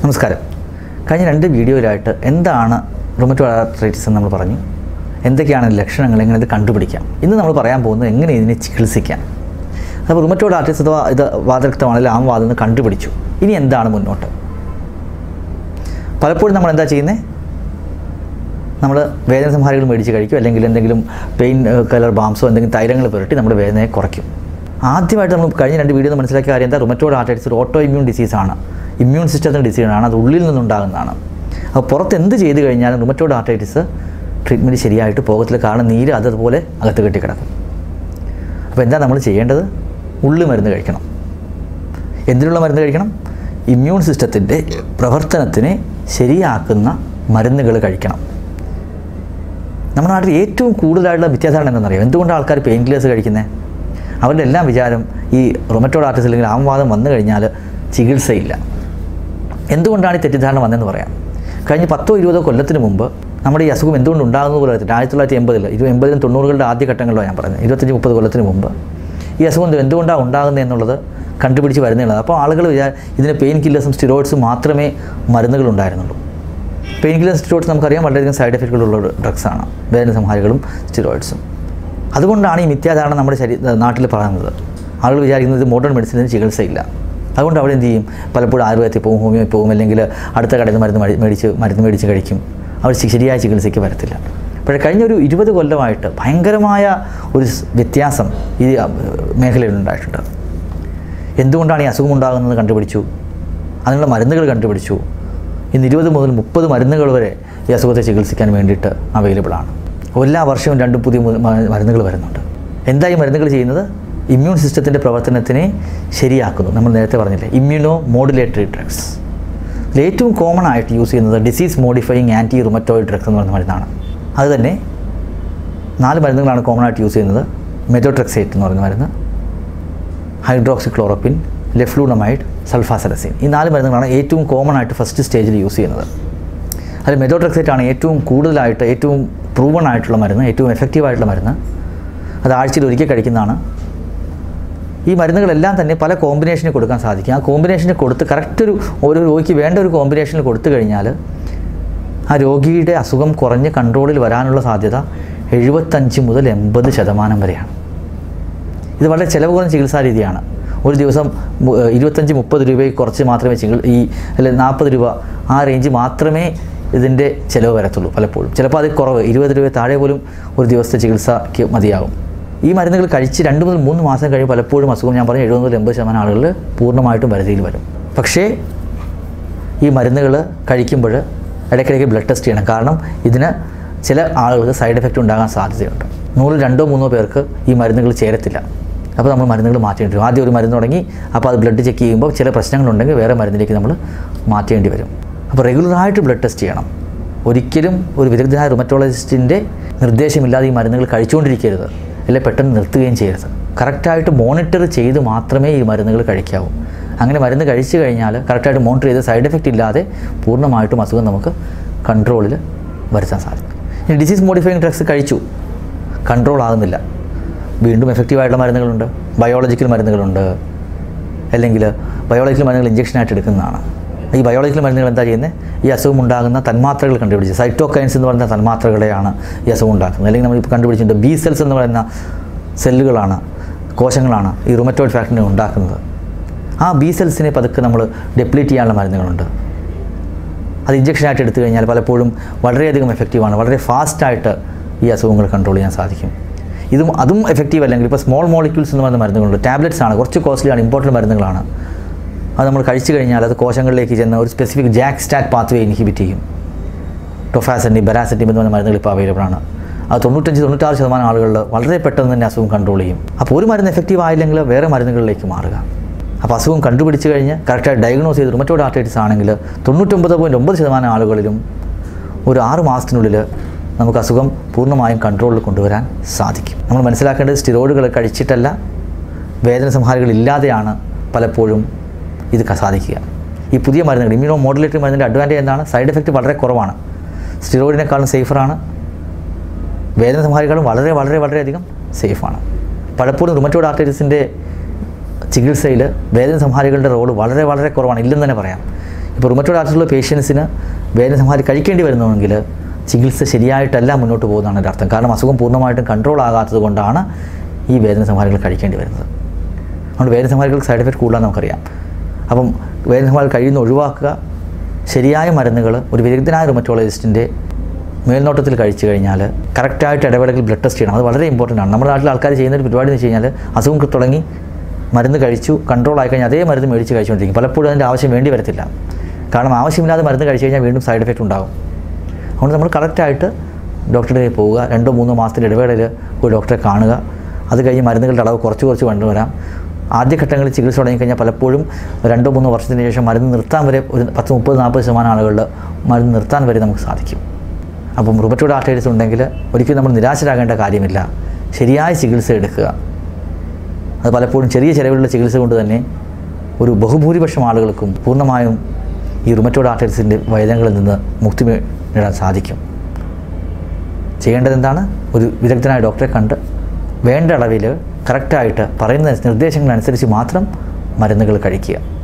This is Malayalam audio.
നമസ്കാരം കഴിഞ്ഞ രണ്ട് വീഡിയോയിലായിട്ട് എന്താണ് റുമറ്റോയിഡ് ആർത്രൈറ്റിസ് എന്ന് നമ്മൾ പറഞ്ഞു എന്തൊക്കെയാണ് ലക്ഷണങ്ങൾ എങ്ങനെ ഇത് കണ്ടുപിടിക്കാം ഇന്ന് നമ്മൾ പറയാൻ പോകുന്നത് എങ്ങനെ ഇതിനെ ചികിത്സിക്കാം അപ്പോൾ റുമറ്റോയിഡ് ആർത്രൈറ്റിസ് അഥവാ ഇത് വാതരക്തമാണെങ്കിൽ ആ വാദം എന്ന് കണ്ടുപിടിച്ചു ഇനി എന്താണ് മുന്നോട്ട് പലപ്പോഴും നമ്മൾ എന്താ ചെയ്യുന്നത് നമ്മൾ വേദന സംഹാരികൾ മേടിച്ച് കഴിക്കും അല്ലെങ്കിൽ എന്തെങ്കിലും പെയിൻ കളർ ബാംസോ എന്തെങ്കിലും തൈലങ്ങൾ പുരട്ടി നമ്മുടെ വേദനയെ കുറയ്ക്കും ആദ്യമായിട്ട് നമ്മൾ കഴിഞ്ഞ രണ്ട് വീഡിയോ മനസ്സിലാക്കിയ കാര്യം എന്താ റുമറ്റോഡ് ആർട്ടൈറ്റിസ് ഒരു ഓട്ടോ ഇമ്മ്യൂൺ ഡിസീസാണ് ഇമ്മ്യൂൺ സിസ്റ്റത്തിൻ്റെ ഡിസീസാണ് അത് ഉള്ളിൽ നിന്നുണ്ടാകുന്നതാണ് അപ്പോൾ പുറത്ത് എന്ത് ചെയ്ത് കഴിഞ്ഞാലും റുമറ്റോഡ് ആർട്ടൈറ്റിസ് ട്രീറ്റ്മെൻറ്റ് ശരിയായിട്ട് പോകത്തില്ല കാരണം നീര് അതുപോലെ അകത്ത് കെട്ടിക്കിടക്കും അപ്പോൾ എന്താ നമ്മൾ ചെയ്യേണ്ടത് ഉള്ളു മരുന്ന് കഴിക്കണം എന്തിനുള്ള മരുന്ന് കഴിക്കണം ഇമ്മ്യൂൺ സിസ്റ്റത്തിൻ്റെ പ്രവർത്തനത്തിനെ ശരിയാക്കുന്ന മരുന്നുകൾ കഴിക്കണം നമ്മുടെ നാട്ടിൽ ഏറ്റവും കൂടുതലായിട്ടുള്ള വ്യത്യാസമാണ് എന്താണെന്നറിയാം എന്തുകൊണ്ടാണ് ആൾക്കാർ പെയിൻ കില്ലേഴ്സ് കഴിക്കുന്നത് അവരുടെ എല്ലാം വിചാരം ഈ റൊമറ്റോഡ് ആർട്ടിസ് അല്ലെങ്കിൽ ആംവാദം വന്നു കഴിഞ്ഞാൽ ചികിത്സയില്ല എന്തുകൊണ്ടാണ് ഈ തെറ്റിദ്ധാരണ വന്നതെന്ന് പറയാം കഴിഞ്ഞ പത്തോ ഇരുപതോ കൊല്ലത്തിന് മുമ്പ് നമ്മുടെ ഈ അസുഖം എന്തുകൊണ്ട് ഉണ്ടാകുന്നത് പോലെ ആയിരത്തി തൊള്ളായിരത്തി എൺപതിൽ ഇരു എൺപതിലും തൊണ്ണൂറുകളുടെ ആദ്യ ഘട്ടങ്ങളിലാണ് ഞാൻ പറഞ്ഞത് ഇരുപത്തഞ്ച് മുപ്പത് കൊല്ലത്തിന് മുമ്പ് ഈ അസുഖം എന്തുകൊണ്ടാണ് ഉണ്ടാകുന്നത് എന്നുള്ളത് കണ്ടുപിടിച്ച് വരുന്നതാണ് അപ്പോൾ ആളുകൾ വിചാ ഇതിന് പെയിൻ കില്ലേഴ്സും സ്റ്റിറോയിഡ്സും മാത്രമേ മരുന്നുകളുണ്ടായിരുന്നുള്ളൂ പെയിൻ കില്ലേഴ്സ് സ്റ്റിറോയിഡ്സ് നമുക്കറിയാം വളരെയധികം സൈഡ് എഫക്റ്റുകളുള്ള ഡ്രഗ്സാണ് വേദന സംഹാരികളും സ്റ്റിറോയിഡ്സും അതുകൊണ്ടാണ് ഈ മിഥ്യാധാരണ നമ്മുടെ ശരീര നാട്ടിൽ പറയുന്നത് ആളുകൾ വിചാരിക്കുന്നത് ഇത് മോഡേൺ മെഡിസിനിന് ചികിത്സയില്ല അതുകൊണ്ട് അവിടെ എന്ത് ചെയ്യും പലപ്പോഴും ആയുർവേദത്തിൽ പോകും ഹോമിയോ പോകും അല്ലെങ്കിൽ അടുത്ത കടയിൽ നിന്ന് മരുന്ന് മേടി- മേടിച്ച് മരുന്ന് മേടിച്ച് കഴിക്കും അവർ ചി- ശരിയായ ചികിത്സയ്ക്ക് വരത്തില്ല പക്ഷേ കഴിഞ്ഞ ഒരു ഇരുപത് കൊല്ലമായിട്ട് ഭയങ്കരമായ ഒരു സ് വ്യത്യാസം ഈ അഹ്, മേഖലയിൽ ഉണ്ടായിട്ടുണ്ട് എന്തുകൊണ്ടാണ് ഈ അസുഖം ഉണ്ടാകുന്നത് കണ്ടുപിടിച്ചു അതിനുള്ള മരുന്നുകൾ കണ്ടുപിടിച്ചു ഇന്ന് ഇരുപത് മുതൽ മുപ്പത് മരുന്നുകൾ വരെ ഈ അസുഖത്തെ ചികിത്സിക്കാൻ വേണ്ടിയിട്ട് അവൈലബിൾ ആണ് എല്ലാ വർഷവും രണ്ട് പുതിയ മു- മ- മരുന്നുകൾ വരുന്നുണ്ട് എന്താ ഈ മരുന്നുകൾ ചെയ്യുന്നത് ഇമ്മ്യൂൺ സിസ്റ്റത്തിൻ്റെ പ്രവർത്തനത്തിനെ ശരിയാക്കുന്നു നമ്മൾ നേരത്തെ പറഞ്ഞില്ലേ ഇമ്മ്യൂണോ മോഡുലേറ്ററി ഡ്രഗ്സ് ഇതിൽ ഏറ്റവും കോമൺ ആയിട്ട് യൂസ് ചെയ്യുന്നത് disease modifying anti rheumatoid drugs എന്ന് പറയുന്ന മരുന്നാണ് അത് തന്നെ നാല് മരുന്നുകളാണ് കോമൺ ആയിട്ട് യൂസ് ചെയ്യുന്നത് മെറ്റോട്രെക്സേറ്റ് എന്ന് പറയുന്ന മരുന്ന് ഹൈഡ്രോക്സി ക്ലോറോപ്പിൻ ലെഫ്ലൂണമൈഡ് സൾഫാസലസിൻ ഈ നാല് മരുന്നുകളാണ് ഏറ്റവും കോമൺ ആയിട്ട് ഫസ്റ്റ് സ്റ്റേജിൽ യൂസ് ചെയ്യുന്നത് അതിൽ മെറ്റോട്രെക്സേറ്റ് ആണ് ഏറ്റവും കൂടുതലായിട്ട് ഏറ്റവും പ്രൂവൺ ആയിട്ടുള്ള മരുന്ന് ഏറ്റവും എഫക്റ്റീവ് ആയിട്ടുള്ള മരുന്ന് അത് ആഴ്ചയിൽ ഒരിക്കൽ കഴിക്കുന്നതാണ് ഈ മരുന്നുകളെല്ലാം തന്നെ പല കോമ്പിനേഷനിൽ കൊടുക്കാൻ സാധിക്കും ആ കോമ്പിനേഷനിൽ കൊടുത്ത് കറക്റ്റ് ഒരു ഓരോ രോഗിക്ക് വേണ്ട ഒരു കോമ്പിനേഷനിൽ കൊടുത്തു കഴിഞ്ഞാൽ ആ രോഗിയുടെ അസുഖം കുറഞ്ഞ് കൺട്രോളിൽ വരാനുള്ള സാധ്യത എഴുപത്തഞ്ച് മുതൽ എൺപത് ശതമാനം വരെയാണ് ഇത് വളരെ ചിലവ് കുറഞ്ഞ ചികിത്സാ രീതിയാണ് ഒരു ദിവസം മു- ഏഹ് ഇരുപത്തഞ്ച് മുപ്പത് രൂപയ്ക്ക് കുറച്ച് മാത്രമേ ചികിൽ ഈ അല്ലെങ്കിൽ നാൽപ്പത് രൂപ ആ റേഞ്ച് മാത്രമേ ഇതിൻ്റെ ചിലവ് വരത്തുള്ളൂ പലപ്പോഴും ചിലപ്പോൾ അത് കുറവ് ഇരുപത് രൂപ താഴെ പോലും ഒരു ദിവസത്തെ ചികിത്സയ്ക്ക് മതിയാകും ഈ മരുന്നുകൾ കഴിച്ച് രണ്ട് മുതൽ മൂന്ന് മാസം കഴിയും പലപ്പോഴും അസുഖം ഞാൻ പറഞ്ഞ എഴുപത് മുതൽ എൺപത് ശതമാനം ആളുകൾ പൂർണ്ണമായിട്ടും പരിധിയിൽ വരും പക്ഷേ ഈ മരുന്നുകൾ കഴിക്കുമ്പോൾ ഇടയ്ക്കിടയ്ക്ക് ബ്ലഡ് ടെസ്റ്റ് ചെയ്യണം കാരണം ഇതിന് ചില ആളുകൾക്ക് സൈഡ് എഫക്റ്റ് ഉണ്ടാകാൻ സാധ്യതയുണ്ട് നൂറിൽ രണ്ടോ മൂന്നോ പേർക്ക് ഈ മരുന്നുകൾ ചേരത്തില്ല അപ്പോൾ നമ്മൾ മരുന്നുകൾ മാറ്റേണ്ടി വരും ആദ്യം ഒരു മരുന്ന് തുടങ്ങി അപ്പോൾ അത് ബ്ലഡ് ചെക്ക് ചെയ്യുമ്പോൾ ചില പ്രശ്നങ്ങളുണ്ടെങ്കിൽ വേറെ മരുന്നിലേക്ക് നമ്മൾ മാറ്റേണ്ടി വരും അപ്പോൾ റെഗുലറായിട്ട് ബ്ലഡ് ടെസ്റ്റ് ചെയ്യണം ഒരിക്കലും ഒരു വിദഗ്ധനായ റുമറ്റോളജിസ്റ്റിൻ്റെ നിർദ്ദേശമില്ലാതെ ഈ മരുന്നുകൾ കഴിച്ചുകൊണ്ടിരിക്കരുത് അല്ലെങ്കിൽ പെട്ടെന്ന് നിർത്തുകയും ചെയ്യരുത് കറക്റ്റായിട്ട് മോണിറ്റർ ചെയ്ത് മാത്രമേ ഈ മരുന്നുകൾ കഴിക്കാവൂ അങ്ങനെ മരുന്ന് കഴിച്ചു കഴിഞ്ഞാൽ കറക്റ്റായിട്ട് മോണിറ്റർ ചെയ്ത് സൈഡ് എഫക്റ്റ് ഇല്ലാതെ പൂർണ്ണമായിട്ടും അസുഖം നമുക്ക് കൺട്രോളിൽ വരുത്താൻ സാധിക്കും ഇനി ഡിസീസ് മോഡിഫയിങ് ഡ്രഗ്സ് കഴിച്ചു കൺട്രോൾ ആകുന്നില്ല വീണ്ടും എഫക്റ്റീവായിട്ടുള്ള മരുന്നുകളുണ്ട് ബയോളജിക്കൽ മരുന്നുകളുണ്ട് അല്ലെങ്കിൽ ബയോളജിക്കൽ മരുന്നുകൾ ഇഞ്ചക്ഷനായിട്ട് എടുക്കുന്നതാണ് ഈ ബയോളജിക്കൽ മരുന്നുകൾ എന്താ ചെയ്യുന്നത് ഈ അസുഖം ഉണ്ടാകുന്ന തന്മാത്രകൾ കണ്ടുപിടിച്ച് സൈറ്റോകൈൻസ് എന്ന് പറയുന്ന തന്മാത്രകളെയാണ് ഈ അസുഖം ഉണ്ടാക്കുന്നത് അല്ലെങ്കിൽ നമ്മൾ ഇപ്പോൾ കണ്ടുപിടിച്ചിട്ടുണ്ട് ബി സെൽസ് എന്ന് പറയുന്ന സെല്ലുകളാണ് കോശങ്ങളാണ് ഈ റുമറ്റോയിഡ് ഫാക്ടറിനെ ഉണ്ടാക്കുന്നത് ആ ബി സെൽസിനെ പതുക്കെ നമ്മൾ ഡെപ്ലീറ്റ് ചെയ്യാനുള്ള മരുന്നുകളുണ്ട് അത് ഇഞ്ചക്ഷനായിട്ട് എടുത്തു കഴിഞ്ഞാൽ പലപ്പോഴും വളരെയധികം എഫക്റ്റീവാണ് വളരെ ഫാസ്റ്റായിട്ട് ഈ അസുഖങ്ങൾ കൺട്രോൾ ചെയ്യാൻ സാധിക്കും ഇതും അതും എഫക്റ്റീവ് അല്ലെങ്കിൽ ഇപ്പോൾ സ്മോൾ മോളിക്യൂൾസ് എന്ന് പറയുന്ന മരുന്നുകളുണ്ട് ടാബ്ലറ്റ്സ് ആണ് കുറച്ച് കോസ്റ്റ്ലിയാണ് ഇമ്പോർട്ടൻറ്റ് മരുന്നുകളാണ് അത് നമ്മൾ കഴിച്ചു കഴിഞ്ഞാൽ അത് കോശങ്ങളിലേക്ക് ചെന്ന് ഒരു specific JAK STAT pathway inhibit ചെയ്യും ടൊഫാസെറ്റി ബെറാസെറ്റി എന്ന് പറയുന്ന മരുന്നുകൾ ഇപ്പോൾ അവൈലബിൾ ആണ് അത് തൊണ്ണൂറ്റഞ്ച് തൊണ്ണൂറ്റാറ് ശതമാനം ആളുകളിൽ വളരെ പെട്ടെന്ന് തന്നെ അസുഖം കൺട്രോൾ ചെയ്യും അപ്പോൾ ഒരു മരുന്ന് എഫക്റ്റീവ് ആയില്ലെങ്കിൽ വേറെ മരുന്നുകളിലേക്ക് മാറുക അപ്പോൾ അസുഖം കണ്ടുപിടിച്ച് കഴിഞ്ഞ് കറക്റ്റായി ഡയഗ്നോസ് ചെയ്ത് റുമറ്റോഡ് ആർട്ടൈറ്റിസ് ആണെങ്കിൽ തൊണ്ണൂറ്റൊമ്പത് പോയിൻറ്റ് ഒമ്പത് ശതമാനം ആളുകളിലും ഒരു ആറ് മാസത്തിനുള്ളിൽ നമുക്ക് അസുഖം പൂർണ്ണമായും കൺട്രോളിൽ കൊണ്ടുവരാൻ സാധിക്കും നമ്മൾ മനസ്സിലാക്കേണ്ടത് സ്റ്റിറോയിഡുകൾ കഴിച്ചിട്ടല്ല വേദന സംഹാരികൾ ഇല്ലാതെയാണ് പലപ്പോഴും ഇത് ക- സാധിക്കുക ഈ പുതിയ മരുന്നുകൾ ഇമ്മ്യൂണോ മോഡുലേറ്ററി മരുന്നിൻ്റെ അഡ്വാൻറ്റേജ് എന്താണ് സൈഡ് എഫക്റ്റ് വളരെ കുറവാണ് സ്റ്റിറോയിഡിനേക്കാളും സേഫറാണ് വേദന സംഹാരികളും വളരെ വളരെ വളരെയധികം സേഫാണ് പലപ്പോഴും റുമറ്റോഡ് ആർട്ടൈറ്റിസിൻ്റെ ചികിത്സയിൽ വേദന സംഹാരികളുടെ റോള് വളരെ വളരെ കുറവാണ് ഇല്ലെന്ന് തന്നെ പറയാം ഇപ്പോൾ റുമറ്റോഡ് ആർട്ടിലുള്ള പേഷ്യൻസിന് വേദന സംഹാരി കഴിക്കേണ്ടി വരുന്നുവെങ്കിൽ ചികിത്സ ശരിയായിട്ടല്ല മുന്നോട്ട് പോകുന്നതാണ് എൻ്റെ അർത്ഥം കാരണം അസുഖം പൂർണ്ണമായിട്ടും കൺട്രോൾ ആകാത്തത് കൊണ്ടാണ് ഈ വേദന സംഹാരികൾ കഴിക്കേണ്ടി വരുന്നത് അതുകൊണ്ട് വേദന സംഹാരികൾക്ക് സൈഡ് എഫക്റ്റ് കൂടുതലാണെന്ന് നമുക്കറിയാം അപ്പം വേദന സംഹാരം കഴിയുന്ന ഒഴിവാക്കുക ശരിയായ മരുന്നുകൾ ഒരു വിദഗ്ധനായ റുമറ്റോളജിസ്റ്റിൻ്റെ മേൽനോട്ടത്തിൽ കഴിച്ചു കഴിഞ്ഞാൽ കറക്റ്റായിട്ട് ഇടവേളയിൽ ബ്ലഡ് ടെസ്റ്റ് ചെയ്യണം അത് വളരെ ഇമ്പോർട്ടൻ്റ് ആണ് നമ്മുടെ നാട്ടിൽ ആൾക്കാർ ചെയ്യുന്ന ഒരു പരിപാടി എന്ന് വെച്ച് കഴിഞ്ഞാൽ അസുഖം തുടങ്ങി മരുന്ന് കഴിച്ചു കൺട്രോൾ ആയി കഴിഞ്ഞാൽ അതേ മരുന്ന് മേടിച്ച് കഴിച്ചുകൊണ്ടിരിക്കും പലപ്പോഴും അതിൻ്റെ ആവശ്യം വേണ്ടി വരത്തില്ല കാരണം ആവശ്യമില്ലാതെ മരുന്ന് കഴിച്ചു കഴിഞ്ഞാൽ വീണ്ടും സൈഡ് എഫക്റ്റ് ഉണ്ടാകും അതുകൊണ്ട് നമ്മൾ കറക്റ്റായിട്ട് ഡോക്ടറുടെ കയ്യിൽ പോവുക രണ്ടോ മൂന്നോ മാസത്തിൻ്റെ ഇടവേളയിൽ ഒരു ഡോക്ടറെ കാണുക അത് കഴിഞ്ഞ് മരുന്നുകളുടെ അളവ് കുറച്ച് കുറച്ച് കൊണ്ടുവരാം ആദ്യഘട്ടങ്ങളിൽ ചികിത്സ തുടങ്ങിക്കഴിഞ്ഞാൽ പലപ്പോഴും രണ്ടോ മൂന്നോ വർഷത്തിന് ശേഷം മരുന്ന് നിർത്താൻ വരെ ഒരു പത്ത് മുപ്പത് നാൽപ്പത് ശതമാനം ആളുകളിൽ മരുന്ന് നിർത്താൻ വരെ നമുക്ക് സാധിക്കും അപ്പം റുമറ്റോഡ് ആർട്ടൈറ്റിസ് ഉണ്ടെങ്കിൽ ഒരിക്കലും നമ്മൾ നിരാശരാകേണ്ട കാര്യമില്ല ശരിയായ ചികിത്സ എടുക്കുക അത് പലപ്പോഴും ചെറിയ ചിലവിലുള്ള ചികിത്സ കൊണ്ട് തന്നെ ഒരു ബഹുഭൂരിപക്ഷം ആളുകൾക്കും പൂർണ്ണമായും ഈ റുമറ്റോഡ് ആർട്ടൈറ്റിസിൻ്റെ വേദനകളിൽ നിന്ന് മുക്തി നേടാൻ സാധിക്കും ചെയ്യേണ്ടത് എന്താണ് ഒരു വിദഗ്ധനായ ഡോക്ടറെ കണ്ട് വേണ്ട അളവിൽ കറക്റ്റായിട്ട് പറയുന്ന നിർദ്ദേശങ്ങളനുസരിച്ച് മാത്രം മരുന്നുകൾ കഴിക്കുക